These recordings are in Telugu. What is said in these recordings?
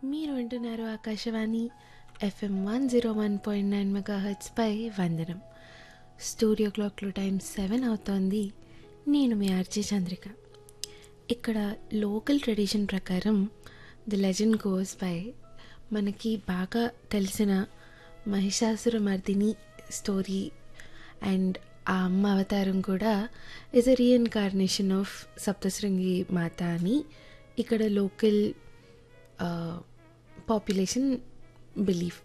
మీరు వింటున్నారు Akashvani FM one zero one point nine mega పై వందనం స్టూడియో క్లాక్లో టైం సెవెన్ అవుతోంది నేను మీ ఆర్జే చంద్రిక ఇక్కడ లోకల్ ట్రెడిషన్ ప్రకారం ది లెజెండ్ గోస్ బై మనకి బాగా తెలిసిన మహిషాసుర మర్దిని స్టోరీ అండ్ ఆ అమ్మ అవతారం కూడా is a reincarnation of Saptashrungi Mata అని ఇక్కడ లోకల్ పాపులేషన్ బిలీఫ్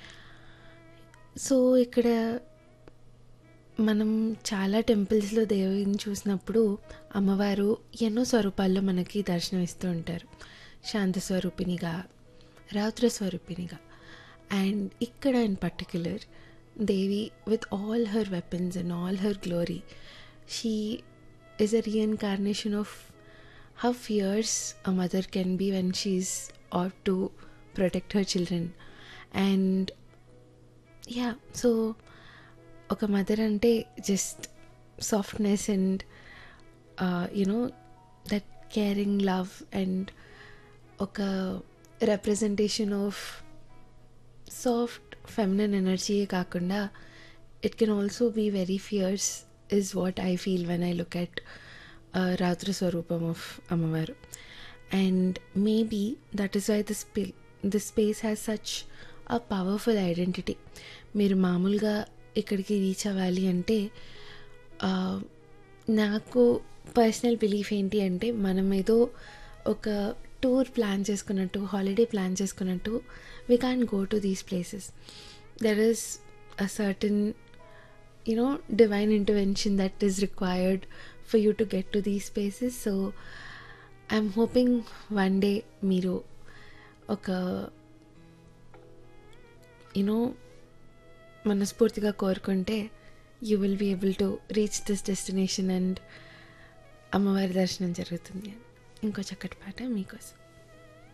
సో ఇక్కడ మనం చాలా టెంపుల్స్లో దేవిని చూసినప్పుడు అమ్మవారు ఎన్నో స్వరూపాల్లో మనకి దర్శనం ఇస్తూ ఉంటారు శాంత స్వరూపినిగా రౌద్ర స్వరూపినిగా అండ్ ఇక్కడ in particular Devi with all her weapons and all her glory she is a reincarnation of how fierce a mother can be when she's out to protect her children and yeah so ఒక మదర్ అంటే just softness and you know that caring love and ఒక రిప్రజెంటేషన్ ఆఫ్ సాఫ్ట్ ఫెమినన్ ఎనర్జీయే కాకుండా it can also be very fierce is what I feel when I look at uh, Ratra Swarupam of Amavaru. And maybe that is why this, sp- this space has such a powerful identity. మీరు మామూలుగా ఇక్కడికి రీచ్ అవ్వాలి అంటే నాకు పర్సనల్ బిలీఫ్ ఏంటి అంటే మనం ఏదో ఒక టూర్ ప్లాన్ చేసుకున్నట్టు హాలిడే ప్లాన్ చేసుకున్నట్టు we can go to these places there is a certain you know divine intervention that is required for you to get to these spaces so i'm hoping one day మీరు ఒక యూనో మనస్ఫూర్తిగా కోరుకుంటే you will be able to reach this destination and అమ్మవారి దర్శనం జరుగుతుంది ఇంకో చక్కటి పాట మీకోసం